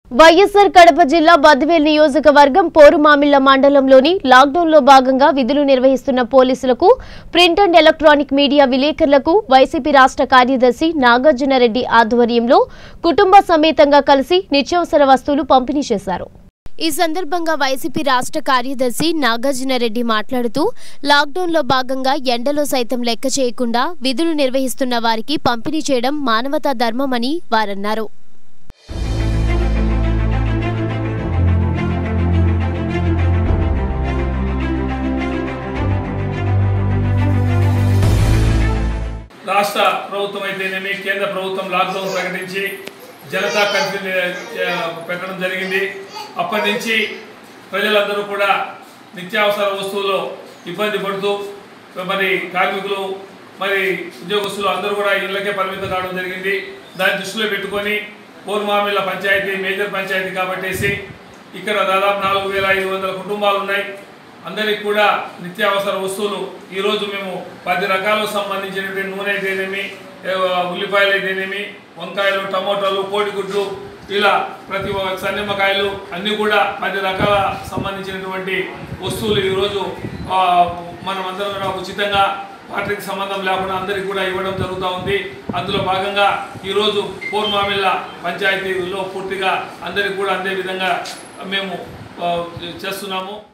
వైఎస్ఆర్ కడప జిల్లా బద్వేల్ నియోజకవర్గం పోరుమామిళ్ల మండలంలోని లాక్డౌన్ లో భాగంగా విధులు నిర్వహిస్తున్న పోలీసులకు ప్రింట్ అండ్ ఎలక్ట్రానిక్ మీడియా విలేకరులకు వైసీపీ రాష్ట్ర కార్యదర్శి నాగార్జునరెడ్డి ఆధ్వర్యంలో కుటుంబ సమేతంగా కలిసి నిత్యావసర వస్తువులు పంపిణీ చేశారు ఈ సందర్భంగా వైసీపీ రాష్ట్ర కార్యదర్శి నాగార్జునరెడ్డి మాట్లాడుతూ లాక్డౌన్ లో భాగంగా ఎండలో సైతం లెక్క చేయకుండా విధులు నిర్వహిస్తున్న వారికి పంపిణీ చేయడం మానవతా ధర్మమని వారన్నారు రాష్ట్ర ప్రభుత్వం అయితేనేమి కేంద్ర ప్రభుత్వం లాక్డౌన్ ప్రకటించి జనతా కర్ఫ్యూ ఆ, పెట్టడం జరిగింది అప్పటి నుంచి ప్రజలందరూ కూడా నిత్యావసర వస్తువులు ఇబ్బంది పడుతూ మరి కార్మికులు మరి ఉద్యోగస్తులు అందరూ కూడా ఇళ్ళకే పరిమితం కావడం జరిగింది దాన్ని దృష్టిలో పెట్టుకొని పూర్మామిళ్ళ పంచాయతీ మేజర్ పంచాయతీ కాబట్టేసి ఇక్కడ దాదాపు నాలుగు వేల ఐదు వందల కుటుంబాలు ఉన్నాయి అందరికి కూడా నిత్యావసర వస్తువులు ఈరోజు మేము పది రకాలకు సంబంధించినటువంటి నూనె అయితేనేమి ఏ, ఉల్లిపాయలు అయితేనేమి వంకాయలు టమోటాలు కోడిగుడ్లు ఇలా ప్రతి ఒక్క సన్నమ్మకాయలు అన్నీ కూడా పది రకాల సంబంధించినటువంటి వస్తువులు ఈరోజు ఆ, మనం అందరం కూడా ఉచితంగా వాటికి సంబంధం లేకుండా అందరికి కూడా ఇవ్వడం జరుగుతూ ఉంది అందులో భాగంగా ఈరోజు పూర్మామిళ్ళ పంచాయతీలో పూర్తిగా అందరికి కూడా అందే విధంగా మేము ఆ, చేస్తున్నాము